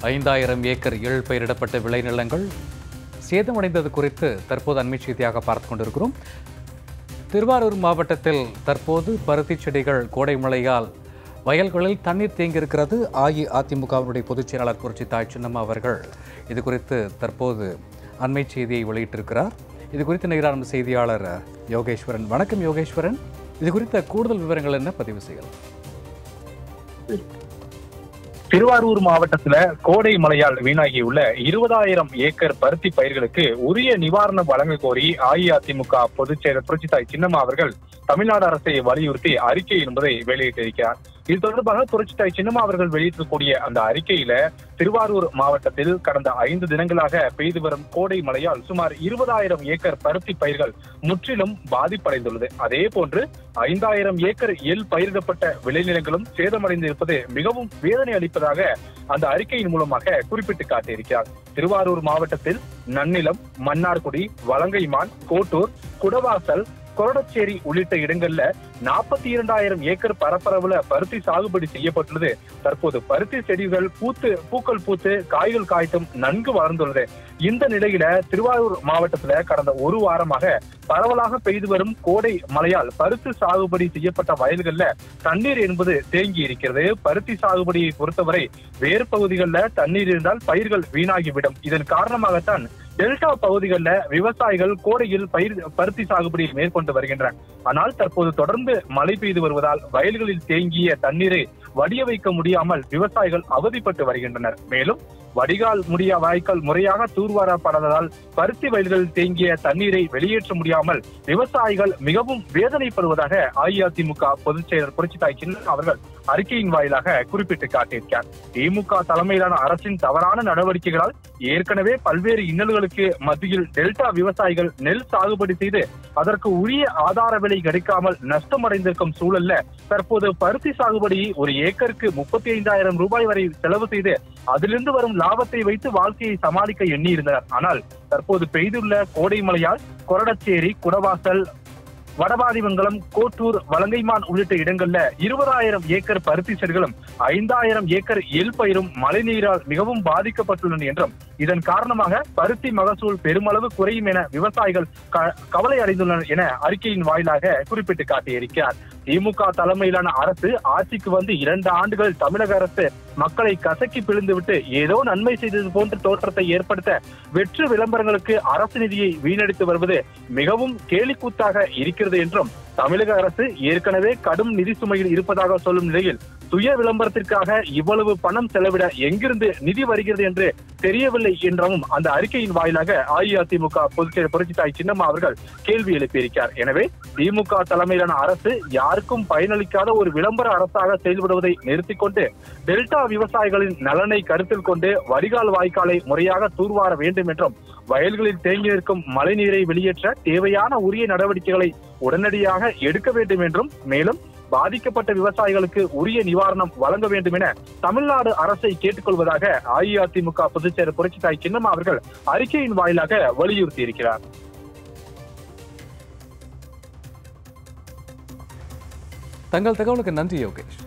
ஐந்தாயிரம் ஏக்கர் எள் பயிரிடப்பட்ட விளைநிலங்கள் சேதமடைந்தது குறித்து தற்போது அண்மை செய்தியாக பார்த்து கொண்டிருக்கிறோம் திருவாரூர் மாவட்டத்தில் தற்போது பருத்தி செடிகள் கோடை மழையால் வயல்களில் தண்ணீர் தேங்கியிருக்கிறது அஇஅதிமுகவினுடைய பொதுச் செயலாளர் புரட்சி தாய் சின்னம்மா அவர்கள் இது குறித்து தற்போது அண்மை செய்தியை வெளியிட்டிருக்கிறார் இது குறித்து நேரான செய்தியாளர் யோகேஸ்வரன் வணக்கம் யோகேஸ்வரன் இது குறித்த கூடுதல் விவரங்கள் என்ன பதிவு செய்யலாம் திருவாரூர் மாவட்டத்துல கோடை மழையால் வீணாகியுள்ள இருபதாயிரம் ஏக்கர் பருத்தி பயிர்களுக்கு உரிய நிவாரணம் வழங்க கோரி அஇஅதிமுக பொதுச் செயலர் புரட்சித்தாய் சின்னம்மா அவர்கள் தமிழ்நாடு அரசை வலியுறுத்தி அறிக்கை என்பதை வெளியிட்டிருக்கிறார் இது தொடர்பாக புரட்சித்தாய் சின்னம்மா அவர்கள் வெளியிட்டிருக்கூடிய அந்த அறிக்கையில திருவாரூர் மாவட்டத்தில் கடந்த ஐந்து தினங்களாக பெய்து வரும் கோடை மழையால் சுமார் இருபதாயிரம் ஏக்கர் பருத்தி பயிர்கள் முற்றிலும் பாதிப்படைந்துள்ளது அதே போன்று ஐந்தாயிரம் ஏக்கர் எள் பயிரிடப்பட்ட விளைநிலங்களும் சேதமடைந்து இருப்பது மிகவும் வேதனை அளிப்பதாக அந்த அறிக்கையின் மூலமாக குறிப்பிட்டு காட்டியிருக்கிறார் திருவாரூர் மாவட்டத்தில் நன்னிலம் மன்னார்குடி வலங்கைமான் கோட்டூர் குடவாசல் கொரடச்சேரி உள்ளிட்ட இடங்கள்ல நாற்பத்தி இரண்டாயிரம் ஏக்கர் பரப்பளவுல பருத்தி சாகுபடி செய்யப்பட்டுள்ளது தற்போது பருத்தி செடிகள் பூத்து பூக்கள் பூத்து காய்கள் காய்த்தும் நன்கு வளர்ந்துள்ளது இந்த நிலையில திருவாரூர் மாவட்டத்துல கடந்த ஒரு வாரமாக பரவலாக பெய்து வரும் கோடை மழையால் பருத்தி சாகுபடி செய்யப்பட்ட வயல்கள்ல தண்ணீர் என்பது தேங்கி இருக்கிறது பருத்தி சாகுபடியை பொறுத்தவரை வேறு பகுதிகளில் தண்ணீர் இருந்தால் பயிர்கள் வீணாகிவிடும் இதன் காரணமாகத்தான் டெல்டா பகுதிகளில் விவசாயிகள் கோடையில் பயிர் பருத்தி சாகுபடியை மேற்கொண்டு வருகின்றனர் ஆனால் தற்போது தொடர்ந்து மழை பெய்து வருவதால் வயல்களில் தேங்கிய தண்ணீரை வடிய வைக்க முடியாமல் விவசாயிகள் அவதிப்பட்டு வருகின்றனர் மேலும் வடிகால் முடியா வாய்க்கால் முறையாக தூர்வாரப்படாததால் பருத்தி வயல்களில் தேங்கிய தண்ணீரை வெளியேற்ற முடியாமல் விவசாயிகள் மிகவும் வேதனைப்படுவதாக அஇஅதிமுக பொதுச் செயலர் புரட்சித்தாய் சின்ன அவர்கள் அறிக்கையின் வாயிலாக குறிப்பிட்டு காட்டியிருக்கார் திமுக தலைமையிலான அரசின் தவறான நடவடிக்கைகளால் ஏற்கனவே பல்வேறு இன்னல்களுக்கு மத்தியில் டெல்டா விவசாயிகள் நெல் சாகுபடி செய்து அதற்கு உரிய ஆதார விலை கிடைக்காமல் நஷ்டமடைந்திருக்கும் சூழல்ல தற்போது பருத்தி சாகுபடி ஒரு ஏக்கருக்கு முப்பத்தி ஐந்தாயிரம் ரூபாய் வரை செலவு செய்து அதிலிருந்து வரும் லாபத்தை வைத்து வாழ்க்கையை சமாளிக்க எண்ணியிருந்தனர் ஆனால் தற்போது பெய்துள்ள கோடை மழையால் கொரடச்சேரி குடவாசல் வடபாதிமங்கலம் கோட்டூர் வலங்கைமான் உள்ளிட்ட இடங்கள்ல இருபதாயிரம் ஏக்கர் பருத்தி செடிகளும் ஐந்தாயிரம் ஏக்கர் எல் பயிரும் மழைநீரால் மிகவும் பாதிக்கப்பட்டுள்ளன என்றும் இதன் காரணமாக பருத்தி மகசூல் பெருமளவு குறையும் என விவசாயிகள் க- கவலை அடைந்துள்ளனர் என அறிக்கையின் வாயிலாக குறிப்பிட்டு காட்டியிருக்கிறார் திமுக தலைமையிலான அரசு ஆட்சிக்கு வந்து இரண்டு ஆண்டுகள் தமிழக அரசு மக்களை கசக்கி பிழிந்துவிட்டு ஏதோ நன்மை செய்தது போன்ற தோற்றத்தை ஏற்படுத்த வெற்று விளம்பரங்களுக்கு அரசு நிதியை வீணடித்து வருவது மிகவும் கேலிக்கூத்தாக இருக்கிறது என்றும் தமிழக அரசு ஏற்கனவே கடும் நிதி சுமையில் இருப்பதாக சொல்லும் நிலையில் சுய விளம்பரத்திற்காக இவ்வளவு பணம் செலவிட எங்கிருந்து நிதி வருகிறது என்று தெரியவில்லை என்றும் அந்த அறிக்கையின் வாயிலாக அஇஅதிமுக பொதுச் செயலர் புரட்சித்தாய் சின்னம்மா அவர்கள் கேள்வி எழுப்பியிருக்கிறார் எனவே திமுக தலைமையிலான அரசு யாருக்கும் பயனளிக்காத ஒரு விளம்பர அரசாக செயல்படுவதை நிறுத்திக் கொண்டு டெல்டா விவசாயிகளின் நலனை கருத்தில் கொண்டு வடிகால் வாய்க்காலை முறையாக தூர்வார வேண்டும் என்றும் வயல்களில் தேங்கி நிற்கும் மழைநீரை வெளியேற்ற தேவையான உரிய நடவடிக்கைகளை உடனடியாக எடுக்க வேண்டும் என்றும் மேலும் பாதிக்கப்பட்ட விவசாயிகளுக்கு உரிய நிவாரணம் வழங்க வேண்டும் என தமிழ்நாடு அரசை கேட்டுக்கொள்வதாக அஇஅதிமுக பொதுச் செயலர் புரட்சித்தாய் சின்னம்மா அவர்கள் அறிக்கையின் வாயிலாக வலியுறுத்தி இருக்கிறார் தங்கள் தகவலுக்கு நன்றி யோகேஷ்